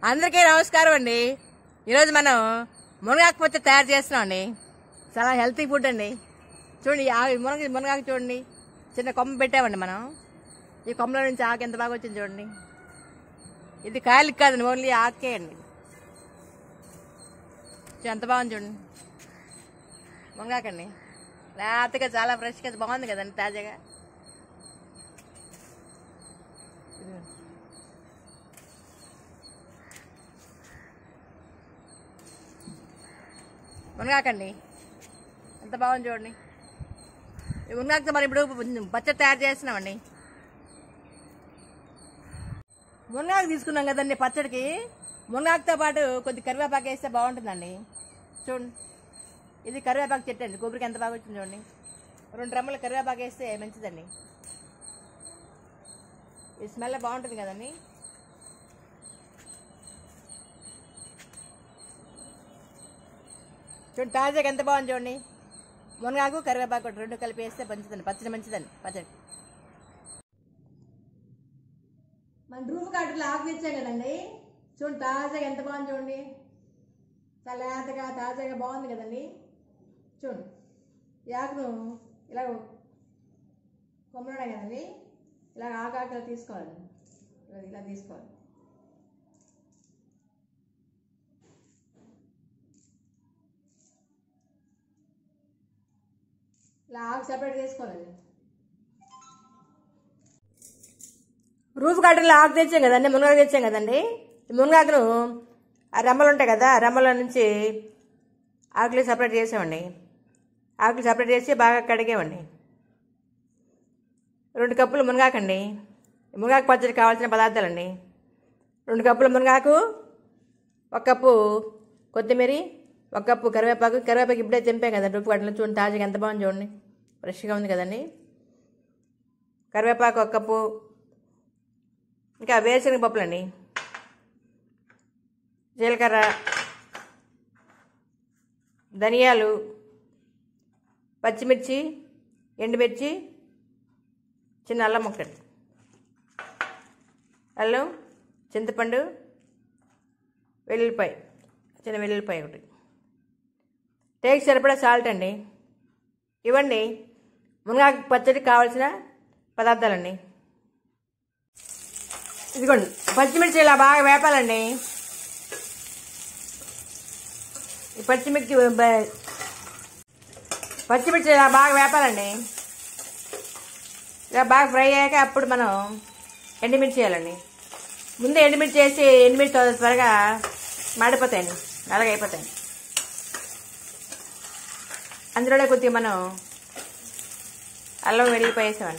అందరికీ నమస్కారం అండి ఈరోజు మనం మునగాకు పచ్చడి తయారు చేస్తున్నాం అండి చాలా హెల్తీ ఫుడ్ అండి చూడండి ఈ ఆ- మునగ మునగాకు చూడండి చిన్న కొమ్మ పెట్టామండి మనం ఈ కొమ్మలో నుంచి ఆకు ఎంత బాగా వచ్చింది చూడండి ఇది కాయలకి కాదండి ఓన్లీ ఆకే అండి చూ, ఎంత బాగుంది చూడండి మునగాకండి లేతగా చాలా ఫ్రెష్గా బాగుంది కదండి తాజాగా ఇదిగో. మునగాకండి ఎంత బాగుంది చూడండి ఈ మునగాకుతో మరి ఇప్పుడు పచ్చడి తయారు చేస్తున్నామండి మునగాకు తీసుకున్నాం కదండి పచ్చడికి మునగాకుతో పాటు కొద్ది కరివేపాకు వేస్తే బాగుంటుందండి చూడండి ఇది కరివేపాకు చెట్టు అండి కొబ్బరికి ఎంత బాగా వచ్చింది చూడండి రెండు రెమ్మలు కరివేపాకు వేస్తే మంచిదండి ఈ స్మెల్ బాగుంటుంది కదండి చూడండి తాజాగా ఎంత బాగుంది చూడండి మునగాకు కరివేపాకు రెండు కలిపి వేస్తే మంచిదండి పచ్చడి మంచిదండి పచ్చడి మన రూపు కాటులో ఆకు తెచ్చాం కదండి చూడండి తాజాగా ఎంత బాగుంది చూడండి చాలా లేతగా తాజాగా బాగుంది కదండి చూడండి ఈ ఆకును ఇలా కొమ్మలనే కదండి ఇలా ఆకు ఆకులు తీసుకోవాలి ఇలా- ఇలా తీసుకోవాలి ఇలా ఆకు సెపరేట్ చేసుకోవాలి రూఫ్ గార్డెన్లో ఆకు తెచ్చాం కదండి మునగాకు తెచ్చాం కదండి ఈ మునగాకును ఆ రెమ్మలు ఉంటాయి కదా ఆ రెమ్మల నుంచి ఆకులు సపరేట్ చేసామండి ఆకులు సపరేట్ చేసి బాగా కడిగామండి రెండు కప్పులు మునగాకండి ఈ మునగాకు పచ్చడి కావాల్సిన పదార్థాలండి రెండు కప్పులు మునగాకు ఒక కప్పు కొత్తిమీర ఒక కప్పు కరివేపాకు కరివేపాకు ఇప్పుడే తెంపాం కదా రూపు గడ్డలు చూడండి తాజాగా ఎంత బాగుంది చూడండి ఫ్రెష్గా ఉంది కదండి కరివేపాకు ఒక కప్పు ఇంకా వేరుశనగ పప్పులండి జీలకర్ర ధనియాలు పచ్చిమిర్చి ఎండుమిర్చి చిన్న అల్లం ముక్కలు అల్లం చింతపండు వెల్లుల్లిపాయ చిన్న వెల్లుల్లిపాయ ఒకటి టేక్ సరిపడా సాల్ట్ అండి ఇవ్వండి మునగాకు పచ్చడికి కావాల్సిన పదార్థాలండి ఇదిగోండి పచ్చిమిర్చి ఇలా బాగా వేపాలండి ఈ పచ్చిమిర్చి బ- పచ్చిమిర్చి ఇలా బాగా వేపాలండి ఇలా బాగా ఫ్రై అయ్యాక అప్పుడు మనం ఎండుమిర్చి వేయాలండి ముందు ఎండుమిర్చి వేసి ఎండుమిర్చి త్వర- త్వరగా మాడిపోతాయండి నల్లగా అయిపోతాయి అందులోనే కొద్దిగా మనం అల్లం వెల్లిపాయ వేసామండి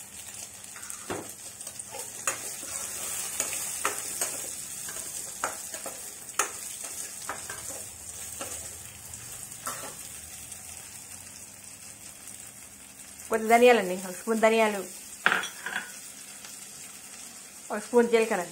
కొద్ది ధనియాలండి ఒక స్పూన్ ధనియాలు ఒక స్పూన్ జీలకర్ర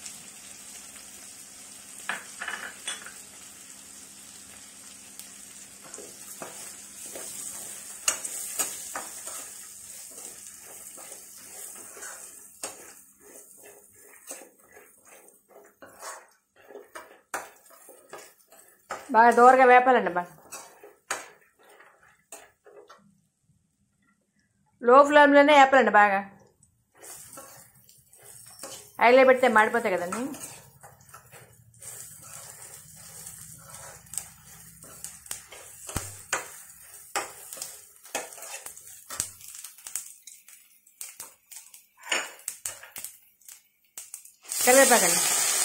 బాగా దూరగా వేపాలండి బాగా లో ఫ్లేమ్లోనే వేపాలండి బాగా హైలో పెడితే మాడిపోతాయి కదండి కరివేపాకండి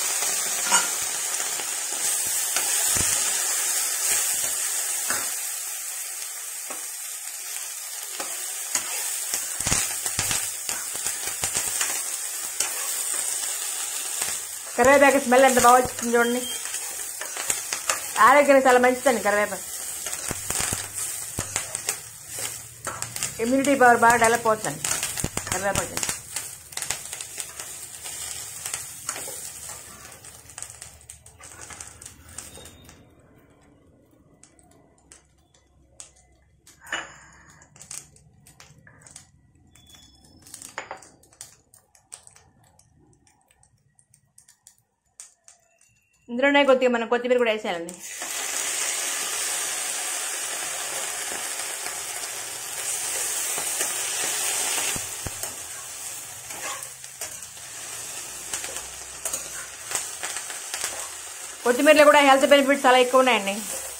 కరివేపాకు స్మెల్ ఎంత బాగా వచ్చింది చూడండి ఆరోగ్యానికి చాలా మంచిదండి కరివేపాకు ఇమ్యూనిటీ పవర్ బాగా డెవలప్ అవుతుందండి కరివేపాకు ఇందులోనే కొద్దిగా మనం కొత్తిమీర కూడా వేసేయాలండి కొత్తిమీరలో కూడా హెల్త్ బెనిఫిట్స్ చాలా ఎక్కువ ఉన్నాయండి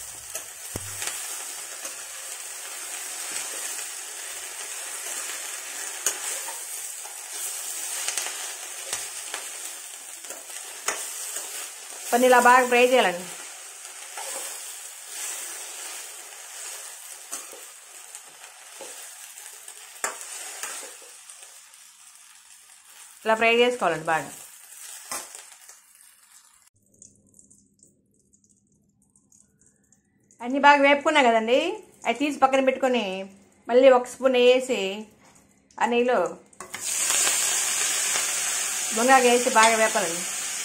కొన్ని ఇలా బాగా ఫ్రై చేయాలండి ఇలా ఫ్రై చేసుకోవాలండి బాగా అన్నీ బాగా వేపుకున్నా కదండి అవి తీసి పక్కన పెట్టుకొని మళ్ళీ ఒక స్పూన్ వేసి ఆ నెయ్యిలో మునగాకు వేసి బాగా వేపాలండి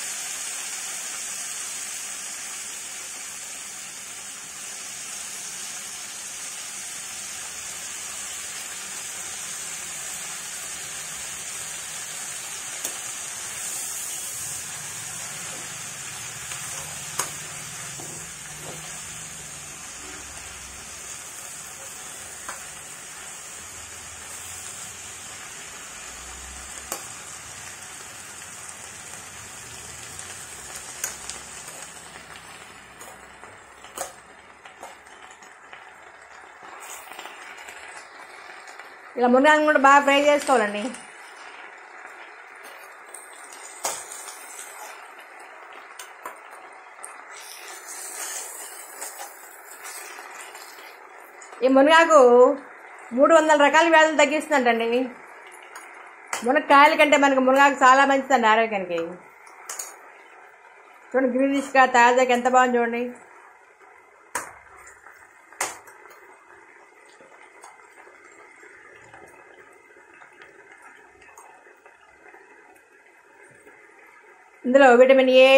ఇలా మునగాకు కూడా బాగా ఫ్రై చేసుకోవాలండి ఈ మునగాకు మూడు వందల రకాల వ్యాధులు తగ్గిస్తుందంటండి మునక్కాయల కంటే మనకు మునగాకు చాలా మంచిదండి ఆరోగ్యానికి చూడండి గ్రీనిష్గా తాజాగా ఎంత బాగుంది చూడండి ఇందులో vitamin A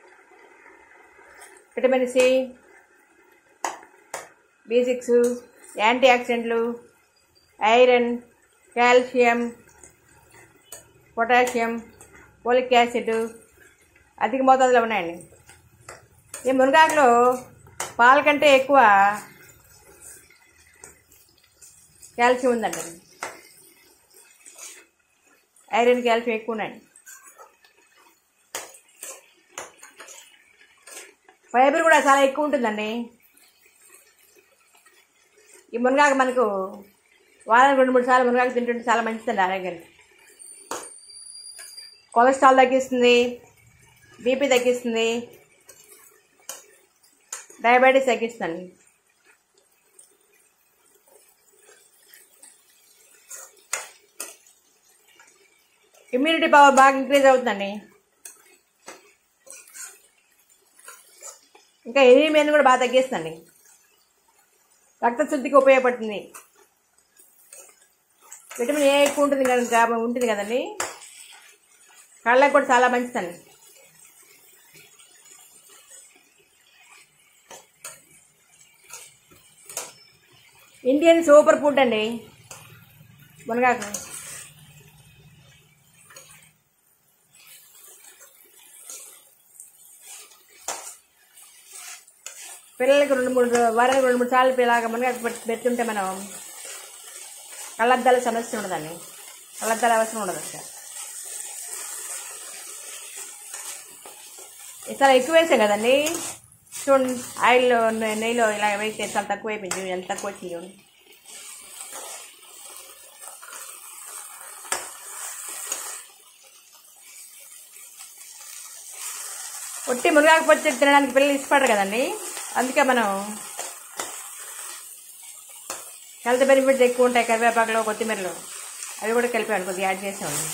vitamin C B six యాంటీ ఆక్సిడెంట్లు iron calcium potassium folic acid అధిక మోతాదులో ఉన్నాయండి ఈ మునగాకులో పాల కంటే ఎక్కువ కాల్షియం ఉందండి ఐరన్ కాల్షియం ఎక్కువ ఉన్నాయండి ఫైబర్ కూడా చాలా ఎక్కువ ఉంటుందండి ఈ మునగాకు మనకు వారానికి రెండు మూడు సార్లు మునగాకు తింటుంటే చాలా మంచిదండి ఆరోగ్యానికి కొలెస్ట్రాల్ తగ్గిస్తుంది బీపీ తగ్గిస్తుంది డయాబెటీస్ తగ్గిస్తుంది ఇమ్యూనిటీ పవర్ బాగా ఇంక్రీజ్ అవుతుందండి ఇంకా ఎనీమియాని కూడా బాగా తగ్గిస్తుందండి రక్తశుద్ధికి ఉపయోగపడుతుంది విటమిన్ ఏ ఎక్కువ ఉంటుంది కనుక ఉంటుంది కదండి కళ్ళకు కూడా చాలా మంచిదండి ఇండియన్ సూపర్ ఫుడ్ అండి మునగాకు పిల్లలకి రెండు మూడు వారానికి రెండు మూడు సార్లు ఇలాగ మునగాకు పెట్- పెడుతుంటే మనం కళ్ళద్దాల సమస్య ఉండదండి కళ్ళద్దాల అవసరం ఉండదు అసలు చాలా ఎక్కువ వేసాం కదండి చూడండి ఆయిల్లో నె- నెయ్యిలో ఇలా వేస్తే చాలా తక్కువ అయిపోయింది చూడండి, ఎంత తక్కువ వచ్చింది చూడండి ఒట్టి మునగాకు పచ్చడి తినడానికి పిల్లలు ఇష్టపడరు కదండి అందుకే మనం హెల్త్ బెనిఫిట్స్ ఎక్కువ ఉంటాయి కరివేపాకులో కొత్తిమీరలో అవి కూడా కలిపాను కొద్దిగా యాడ్ చేసామండి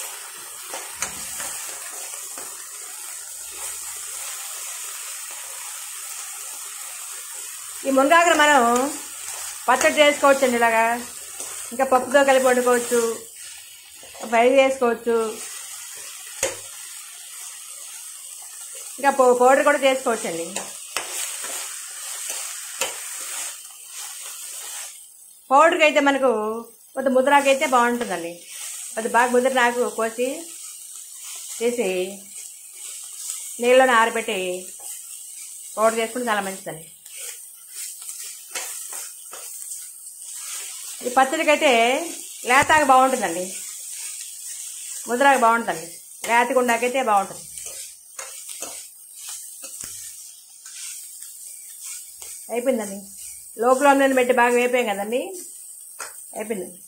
ఈ మునగాకును మనం పచ్చడి చేసుకోవచ్చండి ఇలాగా ఇంకా పప్పుతో కలిపి వండుకోవచ్చు ఫ్రై చేసుకోవచ్చు ఇంకా పౌ పౌడర్ కూడా చేసుకోవచ్చండి పౌడర్కి అయితే మనకు కొంత ముద్రాకైతే బాగుంటుందండి అది బాగా ముద్ర నాకు కోసి చేసి నీళ్ళలోనే ఆరబెట్టి పౌడర్ చేసుకుంటే చాలా మంచిదండి ఈ పచ్చడికైతే లేతాగా బాగుంటుందండి ముద్రాగా బాగుంటుంది లేతగుండాకైతే బాగుంటుంది అయిపోయిందండి లోపల నేను పెట్టి బాగా వేపాం కదండి అయిపోయిందండి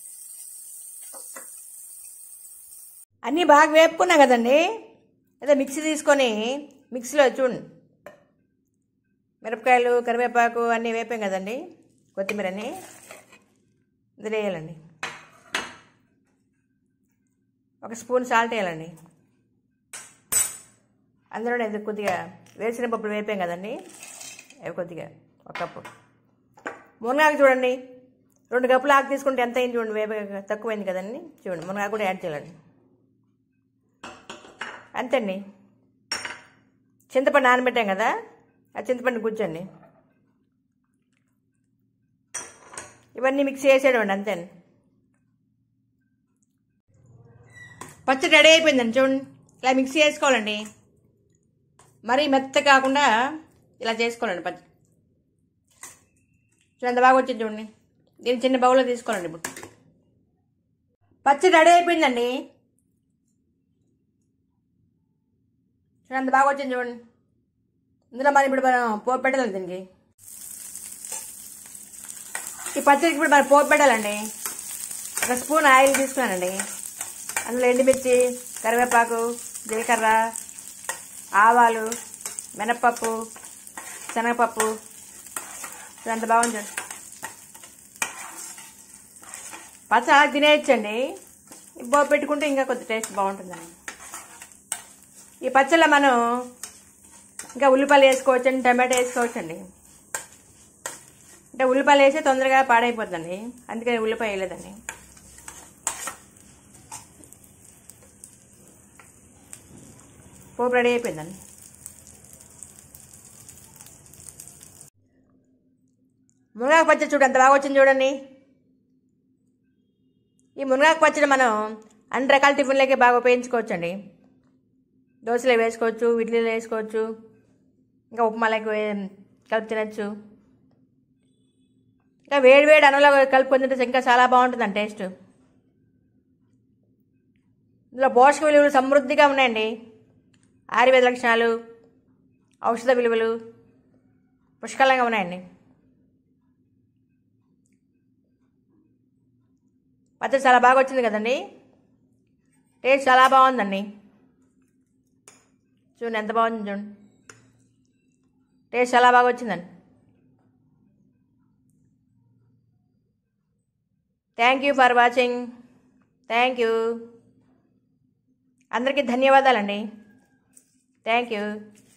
అన్నీ బాగా వేపుకున్నా కదండి అదే మిక్సీ తీసుకొని మిక్సీలో చూడండి మిరపకాయలు కరివేపాకు అన్నీ వేపాం కదండి కొత్తిమీర అన్నీ ఇందులో వేయాలండి ఒక స్పూన్ సాల్ట్ వేయాలండి అందులోనే ఇది కొద్దిగా వేసిన పప్పులు వేపాం కదండి అవి కొద్దిగా ఒక కప్పు మునగాకు చూడండి రెండు కప్పులు ఆకు తీసుకుంటే ఎంత అయింది చూడండి వేప తక్కువైంది కదండి చూడండి మునగాకు కూడా యాడ్ చేయాలండి అంతేండి చింతపండు నానబెట్టాం కదా ఆ చింతపండు గుజ్జండి ఇవన్నీ మిక్స్ చేసేయడం అంతే పచ్చడి రెడీ అయిపోయిందండి చూడండి ఇలా మిక్స్ చేసుకోవాలండి మరీ మెత్త కాకుండా ఇలా చేసుకోవాలండి పచ్చడి చూడండి ఎంత బాగా వచ్చింది చూడండి దీన్ని చిన్న బౌల్లో తీసుకోవాలండి ఇప్పుడు పచ్చడి రెడీ అయిపోయిందండి చూడండి ఎంత బాగా వచ్చింది చూడండి ఇందులో మరి ఇప్పుడు మనం పోపు పెట్టాలి దీనికి ఈ పచ్చడికి ఇప్పుడు మనం పోపు పెట్టాలండి ఒక స్పూన్ ఆయిల్ తీసుకున్నానండి అందులో ఎండుమిర్చి కరివేపాకు జీలకర్ర ఆవాలు మినప్పప్పు శనగపప్పు ఎంత బాగుంది చూడండి పచ్చడి అలా తినేయచ్చండి పోపు పెట్టుకుంటే ఇంకా కొద్ది టేస్ట్ బాగుంటుందండి ఈ పచ్చళ్ళ మనం ఇంకా ఉల్లిపాయలు వేసుకోవచ్చండి టమాటా వేసుకోవచ్చండి అంటే ఉల్లిపాయలు వేస్తే తొందరగా పాడైపోతుందండి అందుకని ఉల్లిపాయ వేయలేదండి పోపు రెడీ అయిపోయిందండి మునగాకు పచ్చడి చూడు ఎంత బాగా వచ్చింది చూడండి ఈ మునగాకు పచ్చడి మనం అన్ని రకాల టిఫిన్లకి బాగా ఉపయోగించుకోవచ్చండి దోశలో వేసుకోవచ్చు ఇడ్లీలో వేసుకోవచ్చు ఇంకా ఉప్మాలకు వే- కలిపి తినచ్చు ఇంకా వేడి వేడి అన్నంలో కలుపుకొని తింటే ఇంకా చాలా బాగుంటుందండి టేస్ట్ ఇందులో పోషక విలువలు సమృద్ధిగా ఉన్నాయండి ఆయుర్వేద లక్షణాలు ఔషధ విలువలు పుష్కలంగా ఉన్నాయండి పచ్చడి చాలా బాగా వచ్చింది కదండి టేస్ట్ చాలా బాగుందండి చూడండి ఎంత బాగుంది చూడండి టేస్ట్ చాలా బాగా వచ్చిందండి thank you for watching thank you అందరికీ ధన్యవాదాలండి థ్యాంక్ యూ